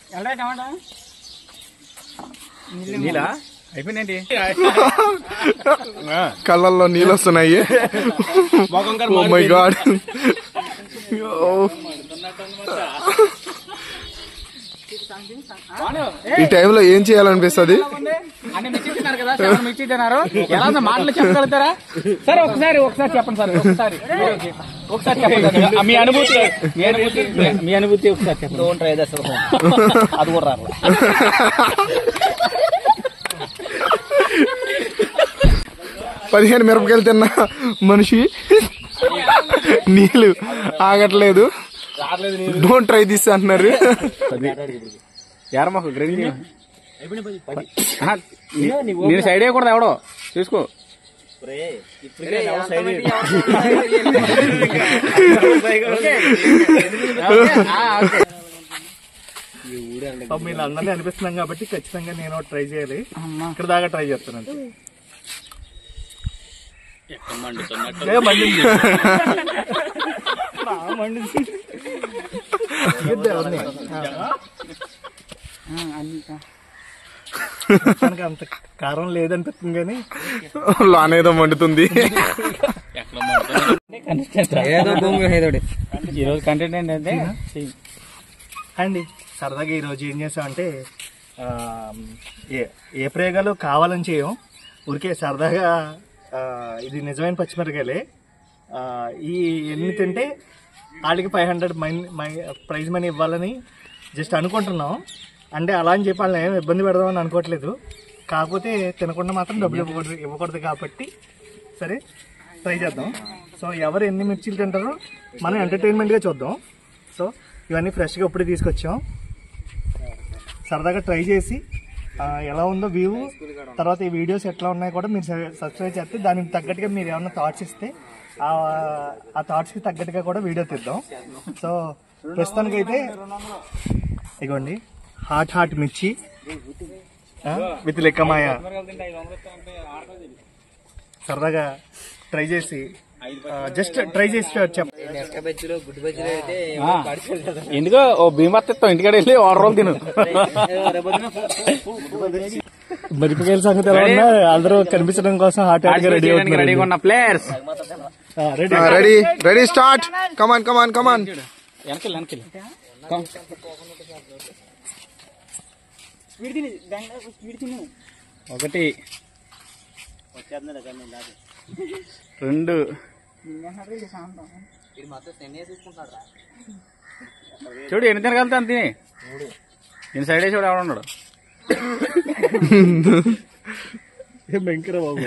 ఎలా టమాటా నీలా అయిపోయిందండి కళ్ళల్లో నీళ్ళు వస్తున్నాయి ఓ మై గాడ్ ఈ టైంలో ఏం చేయాలనిపిస్తుంది అన్ని మిర్చి తిన్నారు కదా చాలా మిర్చి తిన్నారు ఎలా ఉందో మాటలు చెప్పగలుగుతారా సరే ఒకసారి ఒకసారి చెప్పండి సార్ ఒకసారి ఒకసారి చెప్పండి సార్. మీ అనుభూతి మీ అనుభూతి మీ అనుభూతి ఒకసారి చెప్పండి ట్రై అది కూడా రాదు పదిహేను మిరపకాయలు తిన్న మనిషి నీళ్ళు ఆగట్లేదు డోంట్ ట్రై దిస్ అంటున్నారు యార మాకు గ్రేవీ నేను సైడ్ వేయకూడదు ఎవడో చూసుకో మీరు అందరినీ అనిపిస్తున్నాం కాబట్టి ఖచ్చితంగా నేను ట్రై చేయాలి ఇక్కడ దాకా ట్రై చేస్తాను ఏ మండింది. ఆ, మండింది. ఇద్దా అవన్నీ. మనకి అంత కారం లేదనిపిస్తుంది కానీ లోనేదో మండుతుంది ఏదో భూమి ఏదోటి ఈ రోజు కంటెంట్ ఏంటంటే అండి సరదాగా ఈరోజు ఏం చేసామంటే ఆ, ఏ ఏ ప్రయోగాలు కావాలని చేయం ఊరికే సరదాగా ఆ, ఇది నిజమైన పచ్చిమిరకాయలే ఆ, ఈ ఎన్ని తింటే వాళ్ళకి five hundred my prize money ఇవ్వాలని జస్ట్ అనుకుంటున్నాం అంటే అలా అని చెప్పి వాళ్ళని ఏం ఇబ్బంది పెడదామని అనుకోవట్లేదు కాకపోతే తినకుండా మాత్రం డబ్బులు ఇవ్వకూడదు ఇవ్వకూడదు కాబట్టి సరే ట్రై చేద్దాం సో ఎవరు ఎన్ని మిర్చీలు తింటారో మనం ఎంటర్టైన్మెంట్గా చూద్దాం సో ఇవన్నీ ఫ్రెష్గా ఇప్పుడే తీసుకొచ్చాం సరదాగా ట్రై చేసి ఆ, ఎలా ఉందో వ్యూ తర్వాత ఈ వీడియోస్ ఎట్లా ఉన్నాయో కూడా మీరు సబ్స్క్రైబ్ చేస్తే దానికి తగ్గట్టుగా మీరు ఏమైనా థాట్స్ ఇస్తే ఆ ఆ థాట్స్కి తగ్గట్టుగా కూడా వీడియో తీద్దాం సో ప్రస్తుతానికైతే ఇగోండి హాట్ హాట్ మిర్చి విత్ లెక్కమాయ సరదాగా ట్రై చేసి జస్ట్ ట్రై చేసి చెప్ప నెక్క బజ్జీలు గుడ్డు బజ్జీలు అయితే ఎందుకో ఓ భీమత్తిస్తాం ఇంటికాడ వెళ్ళి వాటర్ రోల్ తిను మిరపకాయల సంగతి ఎలా ఉన్నా అందరూ కనిపించడం కోసం హాట్ హాట్ గా రెడీ రెడీగా అవుతున్నారు ఉన్న players ready ready ready start come on come on come on వెనకెళ్ళి వెనకెళ్ళి ఒకటి రెండు ఇది మొత్తం సెన్నే తీసుకుంటున్నాడు రా చూడు ఎన్ని తినగలుగుతా అంతే నేను సైడ్ వేసి ఎవడు ఉన్నాడు భయంకర బాబు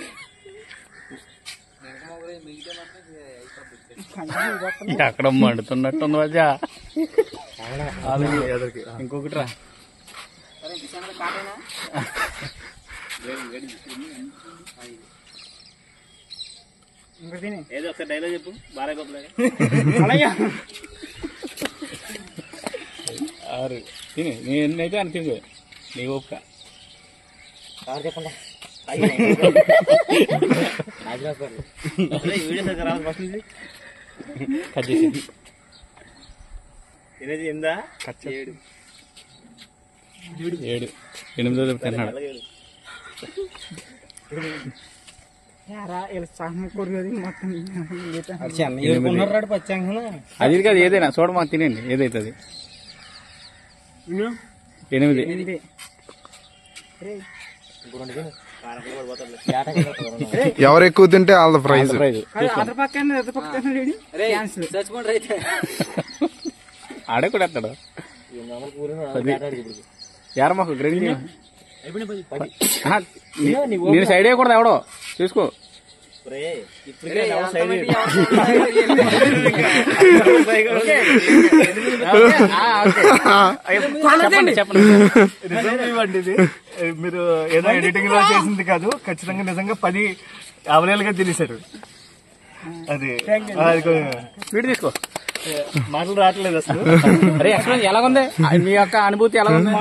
అక్కడ మండుతున్నట్టుంది మధ్య ఇంకొకటి రా ఏదో ఒక డైలాగ్ చెప్పు బాగా గొప్పలాగా ఆరు తిని నేనైతే అని తిను నీ ఓపిక కట్ చేసి ఈరోజు ఎందా ఏడు ఏడు ఎనిమిదో తిన్నాడు చెన్నై పచ్చాంగన అది కాదు ఏదైనా చూడ మాకు తినండి ఏదైతుంది ఎనిమిది ఎవరు ఎక్కువ తింటే వాళ్ళ ప్రైజ్ ప్రైజ్ చచ్చుకుంటారు అయితే ఆడే కూడా ఎత్తాడు యార మాకు గ్రేవీ నేను సైడ్ వేయకూడదు ఎవడో చూసుకో చెప్పండి చెప్పండి నిజంగా ఇవ్వండి ఇది మీరు ఏదో ఎడిటింగ్ లో చేసింది కాదు ఖచ్చితంగా నిజంగా పది అవలేలుగా తెలిసారు అది అది కొ- స్పీడ్ తీసుకో మాటలు రావట్లేదు అసలు అరే ఎక్స్ప్లెయిన్ ఎలాగుంది మీ యొక్క అనుభూతి ఎలా ఉంది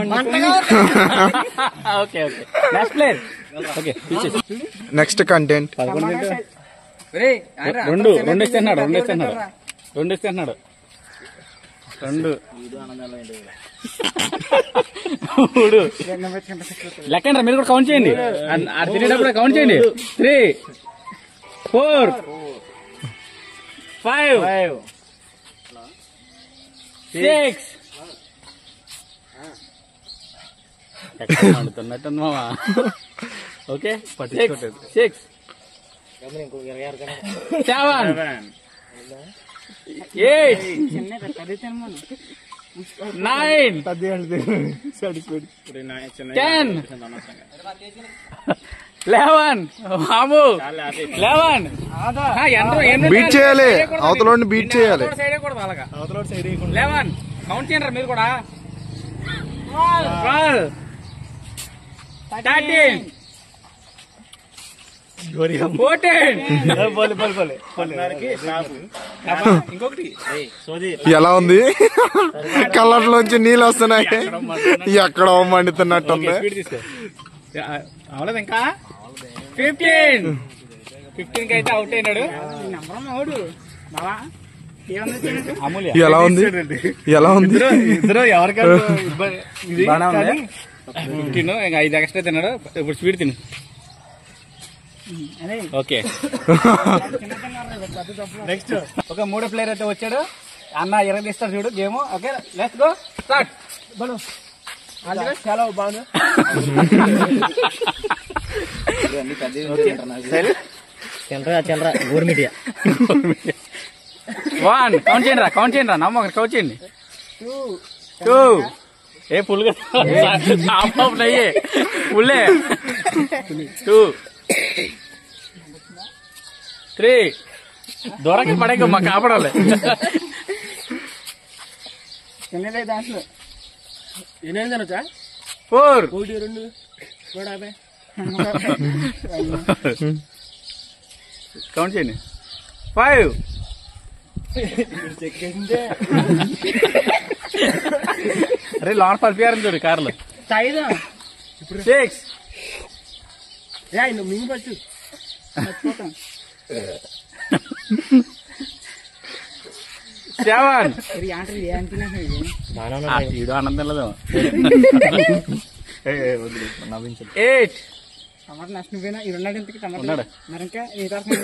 okay okay next player okay next content రెండు రెండు ఇస్తున్నాడు రెండు ఇస్తున్నాడు రెండు ఇస్తున్నాడు రెండు మూడు లెక్కండి మీరు కూడా కౌంట్ చేయండి అన్- అది తినేటప్పుడు కౌంట్ చేయండి three four five five six మండుతున్నట్టుంది మామా okay six six seven eight nine ten eleven మాము లెవెన్ బీట్ చేయాలి అవతల బీట్ చేయాలి సైడ్ కూడా అలాగా అవతల సైడ్ వేయకుండా లెవెన్ కౌంట్ చేయండి మీరు కూడా ట్వెల్వ్ థర్టీన్ ఫోర్టీన్ పోలే పోలే పోలే పోలే ఇంకొకటి ఎలా ఉంది కళ్ళలోంచి నీళ్ళు వస్తున్నాయి ఎక్కడో మండుతున్నట్టుంది స్పీడ్ తీసుకో అవలేదు ఇంకా ఫిఫ్టీన్ ఫిఫ్టీన్ కి అయితే అవుట్ అయినాడు అమూల్య ఎలా ఉంది ఎలా ఉంది ఇద్దరు ఎవరికైనా ఇబ్బంది ఇది కానీ ఫిఫ్టీన్ ఇంకా ఐదు ఎక్స్ట్రా తిన్నాడు ఇప్పుడు స్పీడ్ తిను ఓకే నెక్స్ట్ ఒక మూడో ప్లేయర్ అయితే వచ్చాడు అన్న ఇరగ తీస్తాడు చూడు game okay let's go start చాలా బాగుంది చిల్లర చిల్లర గోర్మిటియా వన్ కౌంట్ చేయండి రా కౌంట్ చేయండి రా నమ్మ ఒకటి కౌంట్ చేయండి టూ ఏ ఫుల్ అయ్యే ఫుల్లే టూ త్రీ దూరంగా పడక మా కాపడాలి ఎన్ని తినొచ్చా ఫోర్ ఒకటి రెండు నూట యాభై కౌంట్ చేయండి ఫైవ్ అరే లోన్ పలిపారని చూడు కార్లో ఐదు సిక్స్ నువ్వు మింగి పచ్చు సెవెన్ ఈడు ఆనందం లేదు నవ్వించండి ఎయిట్ టమాటా నష్టం పోయినా ఈ రెండు ఇంతకి టమాటా ఉన్నాడు మరి ఇంకా ఈ తరఫు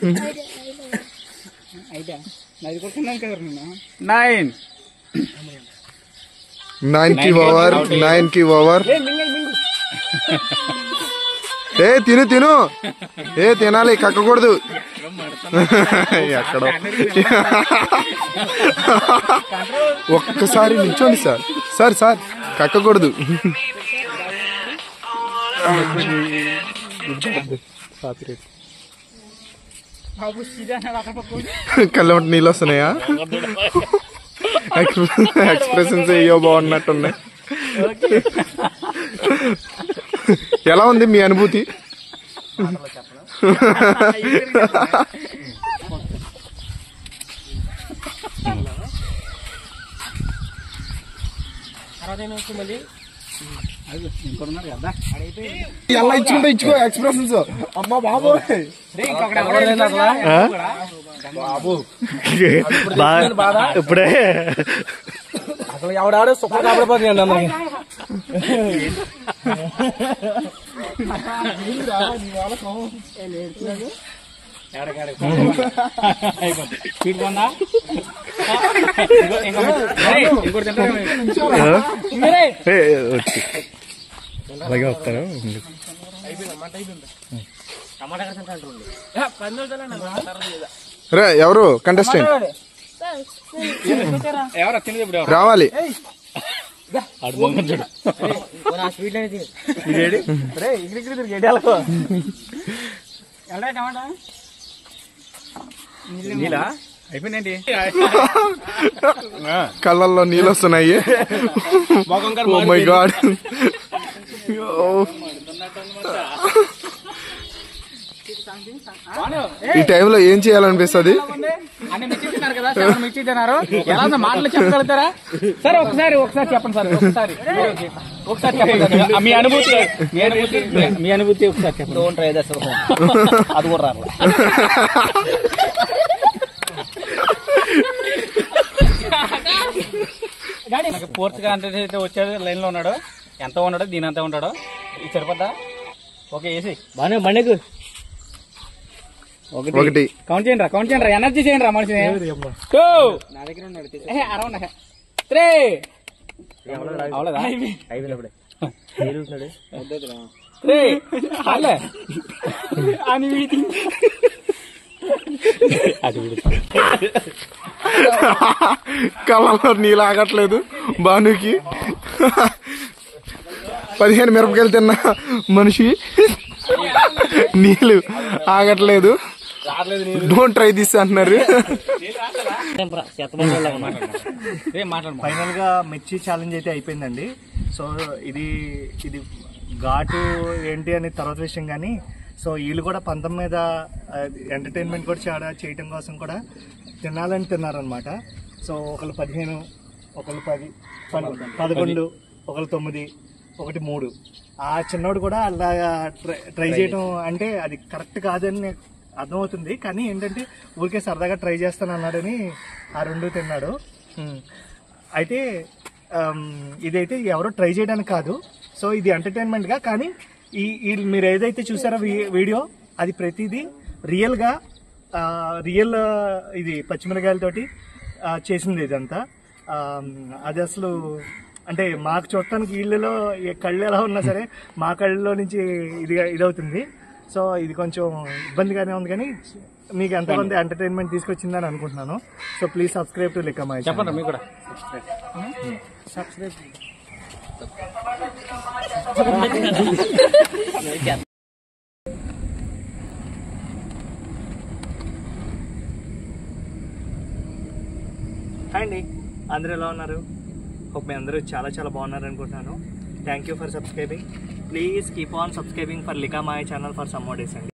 అయితే నది కొట్టుకున్నాను కదా నేను నైన్ నైన్ కి ఓవర్ నైన్ కి ఓవర్ ఏ తిను తిను ఏ తినాలి కక్కకూడదు ఎక్కడో ఒక్కసారి నిల్చోండి సార్ సార్ సార్ కక్కకూడదు బాబు సీదా అన్నాడు అక్కడ పక్కన కళ్ళ నీళ్ళు వస్తున్నాయా ఎక్స్ప్రెషన్స్ అయ్యో బాగున్నట్టున్నాయి ఎలా ఉంది మీ అనుభూతి ఇంకొన్నారు కదా ఎలా ఇచ్చుకుంటా ఇచ్చుకో ఎక్స్ప్రెషన్స్ అమ్మా బాబోయ్ ఇంకొకటి ఎవరు లేడు అసలు బాగా ఇప్పుడే అసలు ఎవడాడు సూపర్ కాబడిపోతుంది అందరికి స్పీడ్ కొందా ఇంకోటి తింటారా? ఏ, వచ్చి అలాగే వస్తాను రే ఎవరు కంటెస్టెంట్ ఎవరు తినేది ఇప్పుడు ఎవరు? రావాలి ఆడు మొంగం చూడు స్వీట్ అనేది ఎలా టమాటా నీలా అయిపోయిందండి కళ్ళల్లో నీళ్ళు వస్తున్నాయి ఓ మై గాడ్ ఈ టైంలో ఏం చేయాలనిపిస్తుంది అన్ని మిర్చి తిన్నారు కదా సెవెన్ మిర్చి తిన్నారు ఎలా ఉందో మాటలు చెప్పగలుగుతారా సరే ఒకసారి ఒకసారి చెప్పండి సార్ ఒకసారి ఒకసారి చెప్పండి సార్. మీ అనుభూతి మీ అనుభూతి మీ అనుభూతి ఒకసారి చెప్పండి డోంట్ ట్రై దట్ అది కూడా రాదు గాడి మనకి ఫోర్త్ కాంట్రాక్ట్ అయితే వచ్చేది లైన్ లో ఉన్నాడు ఎంత ఉన్నాడో దీని అంతా ఉంటాడో ఇది సరిపోద్దా ఓకే వేసి బానే బండకు ఒకటి కౌంట్ చేయండి రా కౌంట్ చేయండి రా ఎనర్జీ చేయండి రా మనిషిని టూ నా దగ్గర ఉన్నాడు అరౌండ్ త్రీ అవలేదా అయిపోయినప్పుడే ఏడుస్తున్నాడు త్రీ అల్లే అని వీటి కళ్ళలో నీళ్ళు ఆగట్లేదు భానుకి పదిహేను మిరపకాయలు తిన్న మనిషి నీళ్ళు ఆగట్లేదు డోంట్ ట్రై దిస్ అంటున్నారు చెత్తబండి ఉన్నాడు ఏం మాట్లాడు ఫైనల్ గా మిర్చి ఛాలెంజ్ అయితే అయిపోయిందండి సో ఇది ఇది ఘాటు ఏంటి అనే తర్వాత విషయం కానీ సో వీళ్ళు కూడా పంతం మీద ఎంటర్టైన్మెంట్ కూడా చాలా చేయటం కోసం కూడా తినాలని తిన్నారనమాట సో ఒకళ్ళు పదిహేను ఒకళ్ళు పది పన్నెండు పదకొండు ఒకళ్ళు తొమ్మిది ఒకటి మూడు ఆ చిన్నోడు కూడా అలా ట్రై ట్రై చేయడం అంటే అది కరెక్ట్ కాదని నాకు అర్థమవుతుంది కానీ ఏంటంటే ఊరికే సరదాగా ట్రై చేస్తాను అన్నాడని ఆ రెండు తిన్నాడు హ్మ్. అయితే ఆమ్, ఇదైతే ఎవరో ట్రై చేయడానికి కాదు సో ఇది ఎంటర్టైన్మెంట్ గా కానీ ఈ ఈ మీరు ఏదైతే చూసారో వీ- వీడియో అది ప్రతిదీ రియల్ గా ఆ, రియల్ ఆ, ఇది పచ్చిమిరకాయలతోటి ఆ, చేసింది ఇదంతా ఆమ్, అది అసలు అంటే మాకు చూడటానికి వీళ్ళలో ఈ కళ్ళు ఎలా ఉన్నా సరే మా కళ్ళలో నుంచి ఇది ఇదవుతుంది సో ఇది కొంచెం ఇబ్బందిగానే ఉంది కానీ మీకు ఎంతమంది ఎంటర్టైన్మెంట్ తీసుకొచ్చిందని అనుకుంటున్నాను సో ప్లీజ్ సబ్స్క్రైబ్ టు లెక్క మై చెప్పండి మీకు కూడా హాయ్ అండి అందరూ ఎలా ఉన్నారు హోప్ మీ అందరూ చాలా చాలా బాగున్నారు అనుకుంటున్నాను thank you for subscribing please keep on subscribing for లికా మాయ ఛానల్ ఫర్ సమ్ మోడేస్ అండి